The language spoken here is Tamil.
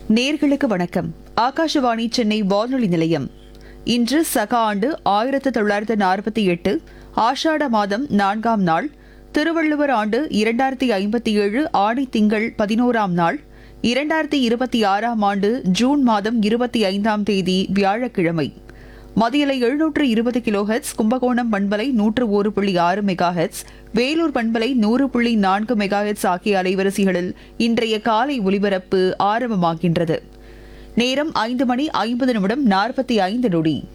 நேர்களுக்கு வணக்கம் ஆகாஷவாணி சென்னை வானொலி நிலையம் இன்று சக ஆண்டு ஆயிரத்து தொள்ளாயிரத்து நாற்பத்தி எட்டு ஆஷாட மாதம் நான்காம் நாள் திருவள்ளுவர் ஆண்டு இரண்டாயிரத்தி ஐம்பத்தி ஏழு ஆடி திங்கள் பதினோராம் நாள் இரண்டாயிரத்தி இருபத்தி ஆறாம் ஆண்டு ஜூன் மாதம் இருபத்தி ஐந்தாம் தேதி வியாழக்கிழமை மதியலை எழுநூற்று இருபது கிலோஹெட்ஸ் கும்பகோணம் பண்பலை நூற்று ஒரு புள்ளி ஆறு மெகாஹெட்ஸ் வேலூர் பண்பலை நூறு புள்ளி நான்கு மெகாஹெட்ஸ் ஆகிய அலைவரிசைகளில் இன்றைய காலை ஒலிபரப்பு ஆரம்பமாகின்றது நேரம் ஐந்து மணி ஐம்பது நிமிடம் நாற்பத்தி ஐந்து நொடி